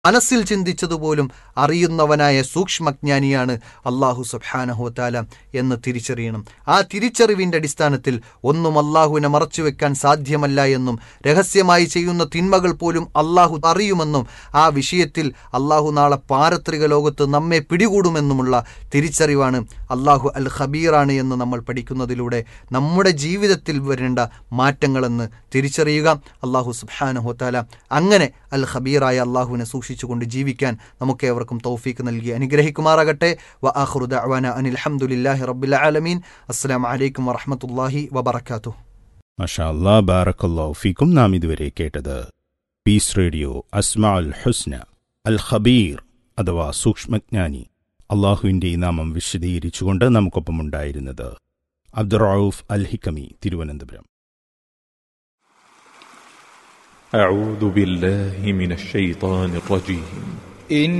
മനസ്സിൽ ചിന്തിച്ചതുപോലും അറിയുന്നവനായ സൂക്ഷ്മജ്ഞാനിയാണ് അള്ളാഹു സുബ്ഹാനഹുത്താല എന്ന് തിരിച്ചറിയണം ആ തിരിച്ചറിവിൻ്റെ അടിസ്ഥാനത്തിൽ ഒന്നും അള്ളാഹുവിനെ മറച്ചുവെക്കാൻ സാധ്യമല്ല എന്നും രഹസ്യമായി ചെയ്യുന്ന തിന്മകൾ പോലും അള്ളാഹു അറിയുമെന്നും ആ വിഷയത്തിൽ അള്ളാഹു നാളെ പാരത്രിക ലോകത്ത് നമ്മെ പിടികൂടുമെന്നുമുള്ള തിരിച്ചറിവാണ് അള്ളാഹു അൽ ഖബീറാണ് എന്ന് നമ്മൾ പഠിക്കുന്നതിലൂടെ നമ്മുടെ ജീവിതത്തിൽ വരേണ്ട മാറ്റങ്ങളെന്ന് തിരിച്ചറിയുക അള്ളാഹു സുബ്ഹാനഹുത്താല അങ്ങനെ അൽ ഖബീറായ അള്ളാഹുവിനെ സൂക്ഷിച്ചുകൊണ്ട് ജീവിക്കാൻ നമുക്കേവർക്കും തൗഫീക്ക് നൽകി അനുഗ്രഹിക്കുമാറാകട്ടെ വ ആഖിറു ദഅ്വാന അനിൽ ഹംദുലില്ലാഹി റബ്ബിൽ ആലമീൻ അസ്സലാമു അലൈക്കും വറഹ്മത്തുള്ളാഹി വബറകാതുഹു മഷാ അല്ലാ ബാറക്കല്ലാഹു ഫീക്കും നാം ഇതുവരെ കേട്ടത് പീസ് റേഡിയോ അസ്മാ അൽ ഹുസ്ന അൽ ഖബീർ അഥവാ സൂക്ഷ്മജ്ഞാനി അള്ളാഹുവിൻ്റെ ഈ നാമം വിശദീകരിച്ചുകൊണ്ട് നമുക്കൊപ്പമുണ്ടായിരുന്നത് അബ്ദുറൌഫ് അൽ ഹിക്കമി തിരുവനന്തപുരം أعوذ بالله من الشيطان الرجيم إن